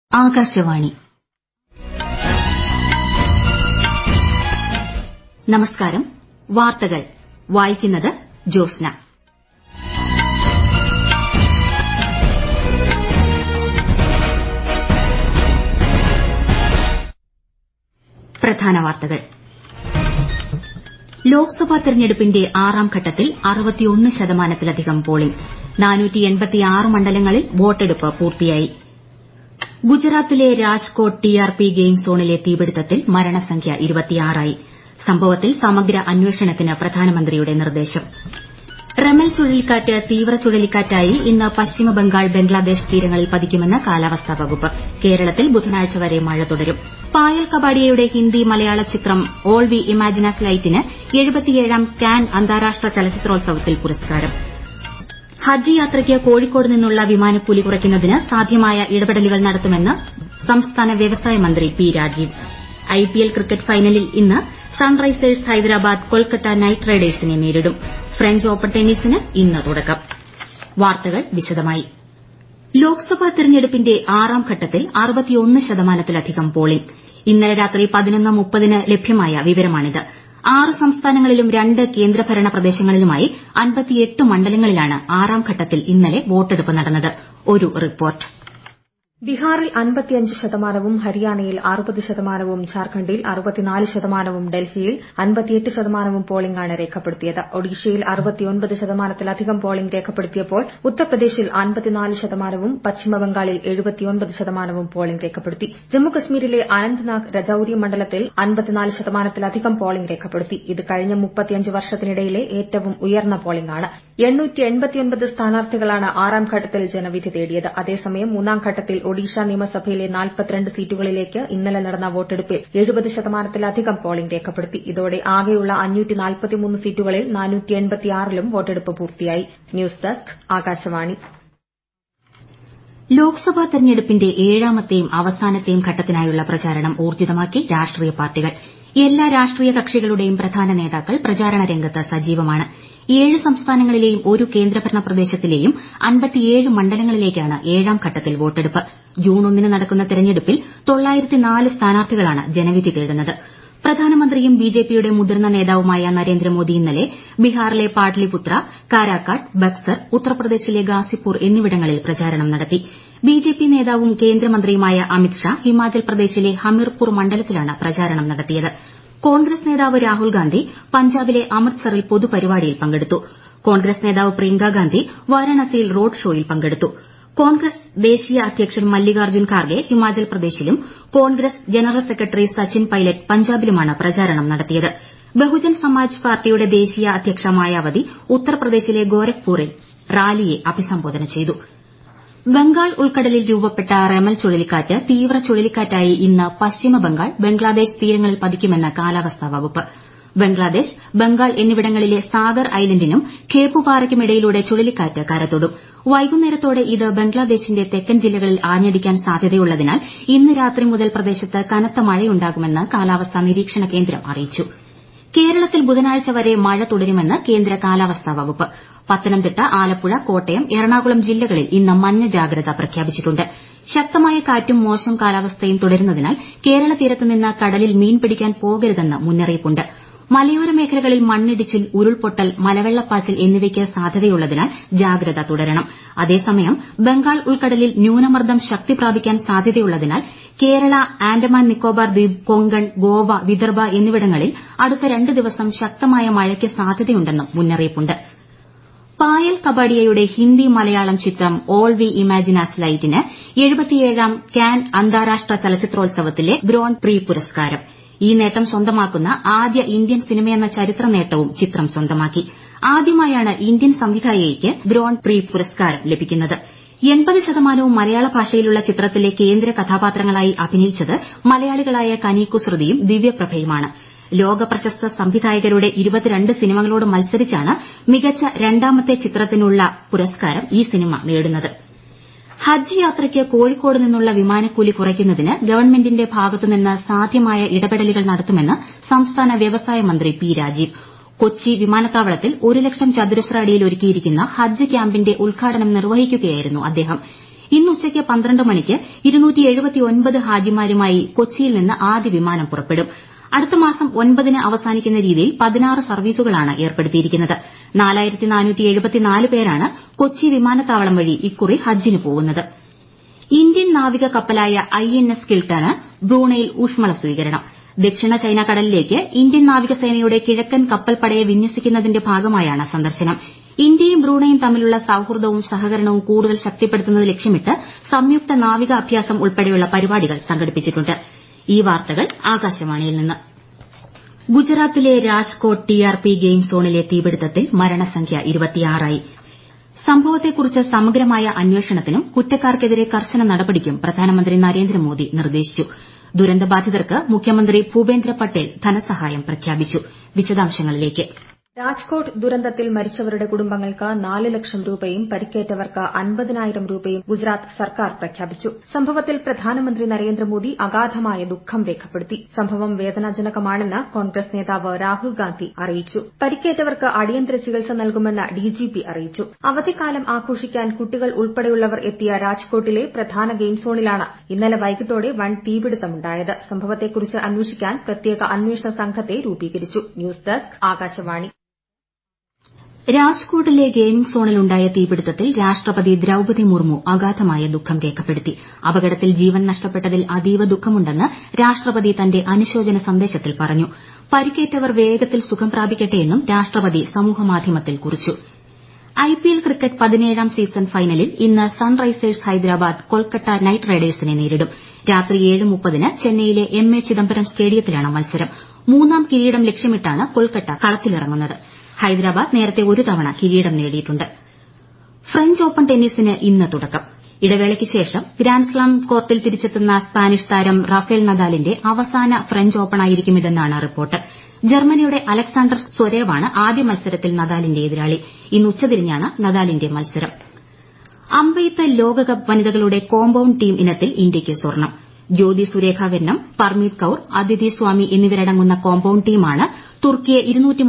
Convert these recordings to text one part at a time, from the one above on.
ആകാശവാണി നമസ്കാരം വാർത്തകൾ വായിക്കുന്നത് ജോസ്ന പ്രധാന വാർത്തകൾ ലോക്സഭാ തെരഞ്ഞെടുപ്പിന്റെ ആറാം ഘട്ടത്തിൽ ശതമാനത്തിലധികം പോളിംഗ് മണ്ഡലങ്ങളിൽ വോട്ടെടുപ്പ് പൂർത്തിയായി ഗുജറാത്തിലെ രാജ്കോട്ട് ടിആർപി ഗെയിം സോണിലെ തീപിടുത്തത്തിൽ മരണസംഖ്യ ആയി സംഭവത്തിൽ സമഗ്ര അന്വേഷണത്തിന് പ്രധാനമന്ത്രിയുടെ നിർദ്ദേശം റെമൽ ചുഴലിക്കാറ്റ് തീവ്ര ചുഴലിക്കാറ്റായി ഇന്ന് പശ്ചിമബംഗാൾ ബംഗ്ലാദേശ് തീരങ്ങളിൽ പതിക്കുമെന്ന് കാലാവസ്ഥാ വകുപ്പ് കേരളത്തിൽ ബുധനാഴ്ച വരെ മഴ തുടരും പായൽ കപാഡിയയുടെ ഹിന്ദി മലയാള ചിത്രം ഓൾ വി ഇമാജിനസ് ലൈറ്റിന് എഴുപത്തിയേഴാം കാൻ അന്താരാഷ്ട്ര ചലച്ചിത്രോത്സവത്തിൽ പുരസ്കാരം ഹജ്ജ് യാത്രയ്ക്ക് കോഴിക്കോട് നിന്നുള്ള വിമാനക്കൂലി കുറയ്ക്കുന്നതിന് സാധ്യമായ ഇടപെടലുകൾ നടത്തുമെന്ന് സംസ്ഥാന വ്യവസായ മന്ത്രി പി രാജീവ് ഐപിഎൽ ക്രിക്കറ്റ് ഫൈനലിൽ ഇന്ന് സൺറൈസേഴ്സ് ഹൈദരാബാദ് കൊൽക്കത്ത നൈറ്റ് റൈഡേഴ്സിനെ നേരിടും ഫ്രഞ്ച് ഓപ്പൺ ടെന്നീസിന് ഇന്ന് തുടക്കം വാർത്തകൾ വിശദമായി ലോക്സഭാ തെരഞ്ഞെടുപ്പിന്റെ ആറാം ഘട്ടത്തിൽ ശതമാനത്തിലധികം പോളിംഗ് ഇന്നലെ രാത്രി ന് ലഭ്യമായ വിവരമാണിത് ആറ് സംസ്ഥാനങ്ങളിലും രണ്ട് കേന്ദ്രഭരണ പ്രദേശങ്ങളിലുമായി മണ്ഡലങ്ങളിലാണ് ആറാം ഘട്ടത്തിൽ ഇന്നലെ വോട്ടെടുപ്പ് നടന്നത് ഒരു റിപ്പോർട്ട് ബിഹാറിൽ അൻപത്തിയഞ്ച് ശതമാനവും ഹരിയാനയിൽ അറുപത് ശതമാനവും ഝാർഖണ്ഡിൽ അറുപത്തിനാല് ശതമാനവും ഡൽഹിയിൽ അൻപത്തിയെട്ട് ശതമാനവും പോളിംഗാണ് രേഖപ്പെടുത്തിയത് ഒഡീഷയിൽ അറുപത്തിയൊൻപത് ശതമാനത്തിലധികം പോളിംഗ് രേഖപ്പെടുത്തിയപ്പോൾ ഉത്തർപ്രദേശിൽ അൻപത്തിനാല് ശതമാനവും പശ്ചിമബംഗാളിൽ എഴുപത്തിയൊൻപത് ശതമാനവും പോളിംഗ് രേഖപ്പെടുത്തി ജമ്മുകശ്മീരിലെ അനന്ത്നാഗ് രജൌരി മണ്ഡലത്തിൽ അൻപത്തിനാല് ശതമാനത്തിലധികം പോളിംഗ് രേഖപ്പെടുത്തി ഇത് കഴിഞ്ഞ മുപ്പത്തിയഞ്ച് വർഷത്തിനിടയിലെ ഏറ്റവും ഉയർന്ന പോളിംഗാണ് സ്ഥാനാർത്ഥികളാണ് ആറാം ഘട്ടത്തിൽ ജനവിധി തേടിയത് അതേസമയം മൂന്നാം ഘട്ടത്തിൽ ഒഡീഷ നിയമസഭയിലെ സീറ്റുകളിലേക്ക് ഇന്നലെ നടന്ന വോട്ടെടുപ്പിൽ എഴുപത് ശതമാനത്തിലധികം പോളിംഗ് രേഖപ്പെടുത്തി ഇതോടെ ആകെയുള്ള സീറ്റുകളിൽ ലും വോട്ടെടുപ്പ് പൂർത്തിയായി ന്യൂസ് ഡെസ്ക് ആകാശവാണി ലോക്സഭാ തെരഞ്ഞെടുപ്പിന്റെ ഏഴാമത്തെയും അവസാനത്തെയും ഘട്ടത്തിനായുള്ള പ്രചാരണം ഊർജ്ജിതമാക്കി രാഷ്ട്രീയ പാർട്ടികൾ എല്ലാ രാഷ്ട്രീയ കക്ഷികളുടെയും പ്രധാന നേതാക്കൾ പ്രചാരണ രംഗത്ത് സജീവമാണ് ഏഴ് സംസ്ഥാനങ്ങളിലെയും ഒരു കേന്ദ്രഭരണ പ്രദേശത്തിലെയും അൻപത്തിയേഴ് മണ്ഡലങ്ങളിലേക്കാണ് ഏഴാം ഘട്ടത്തിൽ വോട്ടെടുപ്പ് ജൂൺ ഒന്നിന് നടക്കുന്ന തെരഞ്ഞെടുപ്പിൽ സ്ഥാനാർത്ഥികളാണ് ജനവിധി തേടുന്നത് പ്രധാനമന്ത്രിയും ബിജെപിയുടെ മുതിർന്ന നേതാവുമായ നരേന്ദ്രമോദി ഇന്നലെ ബീഹാറിലെ പാട്ലിപുത്ര കാരാകാട്ട് ബക്സർ ഉത്തർപ്രദേശിലെ ഗാസിപ്പൂർ എന്നിവിടങ്ങളിൽ പ്രചാരണം നടത്തി ബിജെപി നേതാവും കേന്ദ്രമന്ത്രിയുമായ അമിത് ഷാ ഹിമാചൽ പ്രദേശിലെ ഹമിർപൂർ മണ്ഡലത്തിലാണ് പ്രചാരണം നടത്തിയത് കോൺഗ്രസ് നേതാവ് രാഹുൽ ഗാന്ധി പഞ്ചാബിലെ അമൃത്സറിൽ പൊതുപരിപാടിയിൽ പങ്കെടുത്തു കോൺഗ്രസ് നേതാവ് പ്രിയങ്കാഗാന്ധി വാരാണസിയിൽ റോഡ് ഷോയിൽ പങ്കെടുത്തു കോൺഗ്രസ് ദേശീയ അധ്യക്ഷൻ മല്ലികാർജ്ജുൻ ഖാർഗെ ഹിമാചൽ പ്രദേശിലും കോൺഗ്രസ് ജനറൽ സെക്രട്ടറി സച്ചിൻ പൈലറ്റ് പഞ്ചാബിലുമാണ് പ്രചാരണം നടത്തിയത് ബഹുജൻ സമാജ് പാർട്ടിയുടെ ദേശീയ അധ്യക്ഷ മായാവതി ഉത്തർപ്രദേശിലെ ഗോരഖ്പൂരിൽ റാലിയെ അഭിസംബോധന ചെയ്തു ബംഗാൾ ഉൾക്കടലിൽ രൂപപ്പെട്ട റെമൽ ചുഴലിക്കാറ്റ് തീവ്ര ചുഴലിക്കാറ്റായി ഇന്ന് പശ്ചിമബംഗാൾ ബംഗ്ലാദേശ് തീരങ്ങളിൽ പതിക്കുമെന്ന് കാലാവസ്ഥാ വകുപ്പ് ബംഗ്ലാദേശ് ബംഗാൾ എന്നിവിടങ്ങളിലെ സാഗർ ഐലന്റിനും ഖേപ്പുപാറയ്ക്കുമിടയിലൂടെ ചുഴലിക്കാറ്റ് കരതൊടും വൈകുന്നേരത്തോടെ ഇത് ബംഗ്ലാദേശിന്റെ തെക്കൻ ജില്ലകളിൽ ആഞ്ഞടിക്കാൻ സാധ്യതയുള്ളതിനാൽ ഇന്ന് രാത്രി മുതൽ പ്രദേശത്ത് കനത്ത മഴയുണ്ടാകുമെന്ന് കാലാവസ്ഥാ നിരീക്ഷണ കേന്ദ്രം അറിയിച്ചു കേരളത്തിൽ ബുധനാഴ്ച വരെ മഴ തുടരുമെന്ന് കേന്ദ്ര കാലാവസ്ഥാ വകുപ്പ് പത്തനംതിട്ട ആലപ്പുഴ കോട്ടയം എറണാകുളം ജില്ലകളിൽ ഇന്ന് മഞ്ഞ ജാഗ്രത പ്രഖ്യാപിച്ചിട്ടുണ്ട് ശക്തമായ കാറ്റും മോശം കാലാവസ്ഥയും തുടരുന്നതിനാൽ കേരള തീരത്ത് നിന്ന് കടലിൽ മീൻ പിടിക്കാൻ പോകരുതെന്ന് മുന്നറിയിപ്പുണ്ട് മലയോര മേഖലകളിൽ മണ്ണിടിച്ചിൽ ഉരുൾപൊട്ടൽ മലവെള്ളപ്പാച്ചിൽ എന്നിവയ്ക്ക് സാധ്യതയുള്ളതിനാൽ ജാഗ്രത തുടരണം അതേസമയം ബംഗാൾ ഉൾക്കടലിൽ ന്യൂനമർദ്ദം ശക്തി പ്രാപിക്കാൻ സാധ്യതയുള്ളതിനാൽ കേരള ആൻഡമാൻ നിക്കോബാർ ദ്വീപ് കൊങ്കൺ ഗോവ വിദർഭ എന്നിവിടങ്ങളിൽ അടുത്ത രണ്ട് ദിവസം ശക്തമായ മഴയ്ക്ക് സാധ്യതയുണ്ടെന്നും മുന്നറിയിപ്പുണ്ട് പായൽ കപാഡിയയുടെ ഹിന്ദി മലയാളം ചിത്രം ഓൾ വി ഇമാജിൻ ആസ് ലൈറ്റിന് എഴുപത്തിയേഴാം കാൻ അന്താരാഷ്ട്ര ചലച്ചിത്രോത്സവത്തിലെ ഗ്രോൺ പ്രീ പുരസ്കാരം ഈ നേട്ടം സ്വന്തമാക്കുന്ന ആദ്യ ഇന്ത്യൻ സിനിമയെന്ന ചരിത്ര നേട്ടവും ചിത്രം സ്വന്തമാക്കി ആദ്യമായാണ് ഇന്ത്യൻ സംവിധായികയ്ക്ക് ഗ്രോൺ പ്രീ പുരസ്കാരം ലഭിക്കുന്നത് എൺപത് ശതമാനവും മലയാള ഭാഷയിലുള്ള ചിത്രത്തിലെ കേന്ദ്ര കഥാപാത്രങ്ങളായി അഭിനയിച്ചത് മലയാളികളായ കനി കുസൃതിയും ദിവ്യപ്രഭയുമാണ് ലോക പ്രശസ്ത സംവിധായകരുടെ ഇരുപത്തിരണ്ട് സിനിമകളോട് മത്സരിച്ചാണ് മികച്ച രണ്ടാമത്തെ ചിത്രത്തിനുള്ള പുരസ്കാരം ഈ സിനിമ നേടുന്നത് ഹജ്ജ് യാത്രയ്ക്ക് കോഴിക്കോട് നിന്നുള്ള വിമാനക്കൂലി കുറയ്ക്കുന്നതിന് ഗവൺമെന്റിന്റെ ഭാഗത്തുനിന്ന് സാധ്യമായ ഇടപെടലുകൾ നടത്തുമെന്ന് സംസ്ഥാന വ്യവസായ മന്ത്രി പി രാജീവ് കൊച്ചി വിമാനത്താവളത്തിൽ ഒരു ലക്ഷം ചതുരശ്ര അടിയിൽ ഒരുക്കിയിരിക്കുന്ന ഹജ്ജ് ക്യാമ്പിന്റെ ഉദ്ഘാടനം നിർവഹിക്കുകയായിരുന്നു അദ്ദേഹം ഇന്ന് ഉച്ചയ്ക്ക് പന്ത്രണ്ട് മണിക്ക് ഹാജിമാരുമായി കൊച്ചിയിൽ നിന്ന് ആദ്യ വിമാനം പുറപ്പെടും അടുത്ത മാസം ഒൻപതിന് അവസാനിക്കുന്ന രീതിയിൽ പതിനാറ് സർവീസുകളാണ് ഏർപ്പെടുത്തിയിരിക്കുന്നത് പേരാണ് കൊച്ചി വിമാനത്താവളം വഴി ഇക്കുറി ഹജ്ജിന് പോകുന്നത് ഇന്ത്യൻ നാവിക കപ്പലായ ഐ എൻ എസ് കിൽട്ടന് ബ്രൂണയിൽ ഊഷ്മള സ്വീകരണം ദക്ഷിണ ചൈന കടലിലേക്ക് ഇന്ത്യൻ നാവികസേനയുടെ കിഴക്കൻ കപ്പൽപ്പടയെ വിന്യസിക്കുന്നതിന്റെ ഭാഗമായാണ് സന്ദർശനം ഇന്ത്യയും ബ്രൂണയും തമ്മിലുള്ള സൌഹൃദവും സഹകരണവും കൂടുതൽ ശക്തിപ്പെടുത്തുന്നത് ലക്ഷ്യമിട്ട് സംയുക്ത നാവിക അഭ്യാസം ഉൾപ്പെടെയുള്ള പരിപാടികൾ സംഘടിപ്പിച്ചിട്ടുണ്ട് ഈ വാർത്തകൾ ആകാശവാണിയിൽ നിന്ന് ഗുജറാത്തിലെ രാജ്കോട്ട് ടിആർപി ഗെയിം സോണിലെ തീപിടുത്തത്തിൽ മരണസംഖ്യ ആയി സംഭവത്തെക്കുറിച്ച് സമഗ്രമായ അന്വേഷണത്തിനും കുറ്റക്കാർക്കെതിരെ കർശന നടപടിക്കും പ്രധാനമന്ത്രി നരേന്ദ്രമോദി നിർദ്ദേശിച്ചു ദുരന്തബാധിതർക്ക് മുഖ്യമന്ത്രി ഭൂപേന്ദ്ര പട്ടേൽ ധനസഹായം പ്രഖ്യാപിച്ചു വിശദാംശങ്ങളിലേക്ക് രാജ്കോട്ട് ദുരന്തത്തിൽ മരിച്ചവരുടെ കുടുംബങ്ങൾക്ക് നാല് ലക്ഷം രൂപയും പരിക്കേറ്റവർക്ക് അൻപതിനായിരം രൂപയും ഗുജറാത്ത് സർക്കാർ പ്രഖ്യാപിച്ചു സംഭവത്തിൽ പ്രധാനമന്ത്രി നരേന്ദ്രമോദി അഗാധമായ ദുഃഖം രേഖപ്പെടുത്തി സംഭവം വേദനാജനകമാണെന്ന് കോൺഗ്രസ് നേതാവ് രാഹുൽ ഗാന്ധി അറിയിച്ചു പരിക്കേറ്റവർക്ക് അടിയന്തര ചികിത്സ നൽകുമെന്ന് ഡിജിപി അറിയിച്ചു അവധിക്കാലം ആഘോഷിക്കാൻ കുട്ടികൾ ഉൾപ്പെടെയുള്ളവർ എത്തിയ രാജ്കോട്ടിലെ പ്രധാന ഗെയിം സോണിലാണ് ഇന്നലെ വൈകിട്ടോടെ വൻ തീപിടുത്തമുണ്ടായത് സംഭവത്തെക്കുറിച്ച് അന്വേഷിക്കാൻ പ്രത്യേക അന്വേഷണ സംഘത്തെ രൂപീകരിച്ചു ന്യൂസ് ഡെസ്ക് ആകാശവാണി രാജ്കോട്ടിലെ ഗെയിമിംഗ് സോണിലുണ്ടായ തീപിടുത്തത്തിൽ രാഷ്ട്രപതി ദ്രൌപതി മുർമു അഗാധമായ ദുഃഖം രേഖപ്പെടുത്തി അപകടത്തിൽ ജീവൻ നഷ്ടപ്പെട്ടതിൽ അതീവ ദുഃഖമുണ്ടെന്ന് രാഷ്ട്രപതി തന്റെ അനുശോചന സന്ദേശത്തിൽ പറഞ്ഞു പരിക്കേറ്റവർ വേഗത്തിൽ സുഖം പ്രാപിക്കട്ടെയെന്നും രാഷ്ട്രപതി സമൂഹമാധ്യമത്തിൽ കുറിച്ചു ഐപിഎൽ ക്രിക്കറ്റ് പതിനേഴാം സീസൺ ഫൈനലിൽ ഇന്ന് സൺറൈസേഴ്സ് ഹൈദരാബാദ് കൊൽക്കത്ത നൈറ്റ് റൈഡേഴ്സിനെ നേരിടും രാത്രി ഏഴ് മുപ്പതിന് ചെന്നൈയിലെ എം എ ചിദംബരം സ്റ്റേഡിയത്തിലാണ് മത്സരം മൂന്നാം കിരീടം ലക്ഷ്യമിട്ടാണ് കൊൽക്കത്ത കളത്തിലിറങ്ങുന്നത് ഹൈദരാബാദ് നേരത്തെ ഒരു തവണ കിരീടം നേടിയിട്ടുണ്ട് ഫ്രഞ്ച് ഓപ്പൺ ടെന്നീസിന് ഇന്ന് തുടക്കം ഇടവേളയ്ക്ക് ശേഷം ഗ്രാൻഡ്സ്ലാം കോർട്ടിൽ തിരിച്ചെത്തുന്ന സ്പാനിഷ് താരം റാഫേൽ നദാലിന്റെ അവസാന ഫ്രഞ്ച് ഓപ്പണായിരിക്കും ഇതെന്നാണ് റിപ്പോർട്ട് ജർമ്മനിയുടെ അലക്സാണ്ടർ സ്വരേവാണ് ആദ്യ മത്സരത്തിൽ നദാലിന്റെ എതിരാളി ഇന്ന് ഉച്ചതിരിഞ്ഞാണ് നദാലിന്റെ മത്സരം അമ്പെയ്ത്ത് ലോകകപ്പ് വനിതകളുടെ കോമ്പൌണ്ട് ടീം ഇനത്തിൽ ഇന്ത്യയ്ക്ക് സ്വർണ്ണം ജ്യോതി സുരേഖ വെന്നം പർമീത് കൌർ അദിതി സ്വാമി എന്നിവരടങ്ങുന്ന കോമ്പൌണ്ട് ടീമാണ് തുർക്കിയെ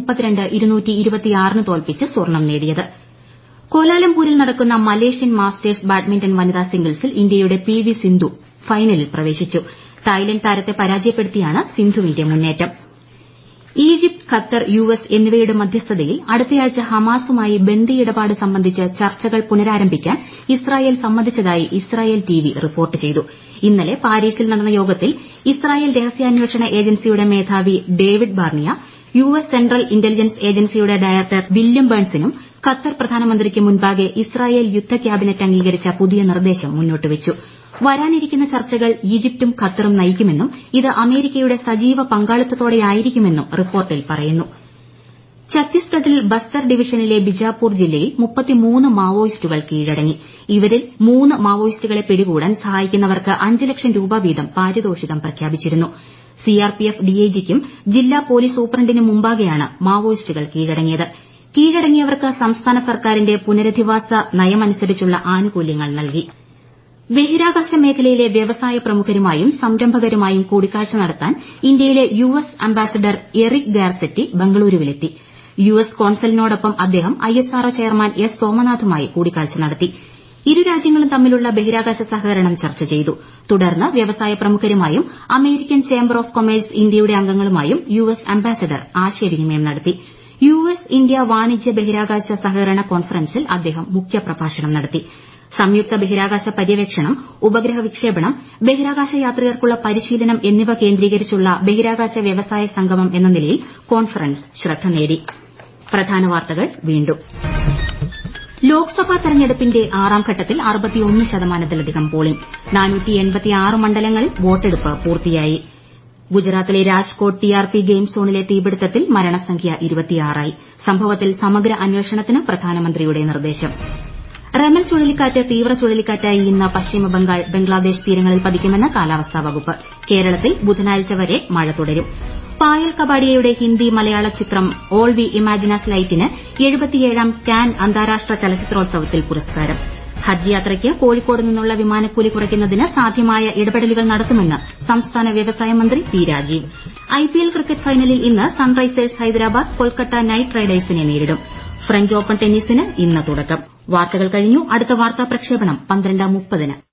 ന് തോൽപ്പിച്ച് സ്വർണ്ണം നേടിയത് കോലാലംപൂരിൽ നടക്കുന്ന മലേഷ്യൻ മാസ്റ്റേഴ്സ് ബാഡ്മിന്റൺ വനിതാ സിംഗിൾസിൽ ഇന്ത്യയുടെ പി വി സിന്ധു ഫൈനലിൽ പ്രവേശിച്ചു തായ്ലന്റ് താരത്തെ പരാജയപ്പെടുത്തിയാണ് സിന്ധുവിന്റെ മുന്നേറ്റം ഈജിപ്ത് ഖത്തർ യു എസ് എന്നിവയുടെ മധ്യസ്ഥതയിൽ അടുത്തയാഴ്ച ഹമാസുമായി ബന്ദിയിടപാട് സംബന്ധിച്ച് ചർച്ചകൾ പുനരാരംഭിക്കാൻ ഇസ്രായേൽ സമ്മതിച്ചതായി ഇസ്രായേൽ ടിവി റിപ്പോർട്ട് ചെയ്തു ഇന്നലെ പാരീസിൽ നടന്ന യോഗത്തിൽ ഇസ്രായേൽ രഹസ്യാന്വേഷണ ഏജൻസിയുടെ മേധാവി David Barnea U S central intelligence ഏജൻസിയുടെ ഡയറക്ടർ വില്യം ബേൺസിനും ഖത്തർ പ്രധാനമന്ത്രിക്ക് മുൻപാകെ ഇസ്രായേൽ യുദ്ധ ക്യാബിനറ്റ് അംഗീകരിച്ച പുതിയ നിർദ്ദേശം മുന്നോട്ട് വച്ചു വരാനിരിക്കുന്ന ചർച്ചകൾ ഈജിപ്തും ഖത്തറും നയിക്കുമെന്നും ഇത് അമേരിക്കയുടെ സജീവ പങ്കാളിത്തത്തോടെയായിരിക്കുമെന്നും റിപ്പോർട്ടിൽ പറയുന്നു ഛത്തീസ്ഗഡിൽ ബസ്തർ ഡിവിഷനിലെ ബിജാപൂർ ജില്ലയിൽ മാവോയിസ്റ്റുകൾ കീഴടങ്ങി ഇവരിൽ മൂന്ന് മാവോയിസ്റ്റുകളെ പിടികൂടാൻ സഹായിക്കുന്നവർക്ക് അഞ്ച് ലക്ഷം രൂപ വീതം പാരിതോഷികം പ്രഖ്യാപിച്ചിരുന്നു സിആർപിഎഫ് ഡിഐജിക്കും ജില്ലാ പോലീസ് സൂപ്രണ്ടിനും മുമ്പാകെയാണ് മാവോയിസ്റ്റുകൾ കീഴടങ്ങിയത് കീഴടങ്ങിയവർക്ക് സംസ്ഥാന സർക്കാരിന്റെ പുനരധിവാസ നയമനുസരിച്ചുള്ള ആനുകൂല്യങ്ങൾ നൽകി ബഹിരാകാശ മേഖലയിലെ വ്യവസായ പ്രമുഖരുമായും സംരംഭകരുമായും കൂടിക്കാഴ്ച നടത്താൻ ഇന്ത്യയിലെ U S ambassador Eric Garcetti ബംഗളൂരുവിലെത്തി യു എസ് കോൺസലിനോടൊപ്പം അദ്ദേഹം ഐഎസ്ആർഒ ചെയർമാൻ എസ് സോമനാഥുമായി കൂടിക്കാഴ്ച നടത്തി ഇരു രാജ്യങ്ങളും തമ്മിലുള്ള ബഹിരാകാശ സഹകരണം ചർച്ച ചെയ്തു തുടർന്ന് വ്യവസായ പ്രമുഖരുമായും അമേരിക്കൻ ചേംബർ ഓഫ് കൊമേഴ്സ് ഇന്ത്യയുടെ അംഗങ്ങളുമായും യു എസ് അംബാസഡർ ആശയവിനിമയം നടത്തി യു എസ് ഇന്ത്യ വാണിജ്യ ബഹിരാകാശ സഹകരണ കോൺഫറൻസിൽ അദ്ദേഹം മുഖ്യപ്രഭാഷണം നടത്തി സംയുക്ത ബഹിരാകാശ പര്യവേക്ഷണം ഉപഗ്രഹ വിക്ഷേപണം ബഹിരാകാശ യാത്രികർക്കുള്ള പരിശീലനം എന്നിവ കേന്ദ്രീകരിച്ചുള്ള ബഹിരാകാശ വ്യവസായ സംഗമം എന്ന നിലയിൽ കോൺഫറൻസ് ശ്രദ്ധ നേടി പ്രധാന വാർത്തകൾ വീണ്ടും ലോക്സഭാ തെരഞ്ഞെടുപ്പിന്റെ ആറാം ഘട്ടത്തിൽ ശതമാനത്തിലധികം പോളിംഗ് മണ്ഡലങ്ങളിൽ വോട്ടെടുപ്പ് പൂർത്തിയായി ഗുജറാത്തിലെ രാജ്കോട്ട് ടിആർപി ഗെയിം സോണിലെ തീപിടുത്തത്തിൽ മരണസംഖ്യ ആയി സംഭവത്തിൽ സമഗ്ര അന്വേഷണത്തിന് പ്രധാനമന്ത്രിയുടെ നിർദ്ദേശം റെമൽ ചുഴലിക്കാറ്റ് തീവ്ര ചുഴലിക്കാറ്റായി ഇന്ന് പശ്ചിമബംഗാൾ ബംഗ്ലാദേശ് തീരങ്ങളിൽ പതിക്കുമെന്ന് കാലാവസ്ഥാ വകുപ്പ് കേരളത്തിൽ ബുധനാഴ്ച വരെ മഴ തുടരും പായൽ കബാഡിയയുടെ ഹിന്ദി മലയാള ചിത്രം ഓൾ വി ഇമാജിനസ് ലൈറ്റിന് എഴുപത്തിയേഴാം കാൻ അന്താരാഷ്ട്ര ചലച്ചിത്രോത്സവത്തിൽ പുരസ്കാരം ഹജ്ജ് യാത്രയ്ക്ക് കോഴിക്കോട് നിന്നുള്ള വിമാനക്കൂലി കുറയ്ക്കുന്നതിന് സാധ്യമായ ഇടപെടലുകൾ നടത്തുമെന്ന് സംസ്ഥാന വ്യവസായ മന്ത്രി പി രാജീവ് ഐപിഎൽ ക്രിക്കറ്റ് ഫൈനലിൽ ഇന്ന് സൺറൈസേഴ്സ് ഹൈദരാബാദ് കൊൽക്കത്ത നൈറ്റ് റൈഡേഴ്സിനെ നേരിടും ഫ്രഞ്ച് ഓപ്പൺ ടെന്നീസിന് ഇന്ന് തുടക്കം വാർത്തകൾ കഴിഞ്ഞു അടുത്ത വാർത്താ പ്രക്ഷേപണം പന്ത്രണ്ട് മുപ്പതിന്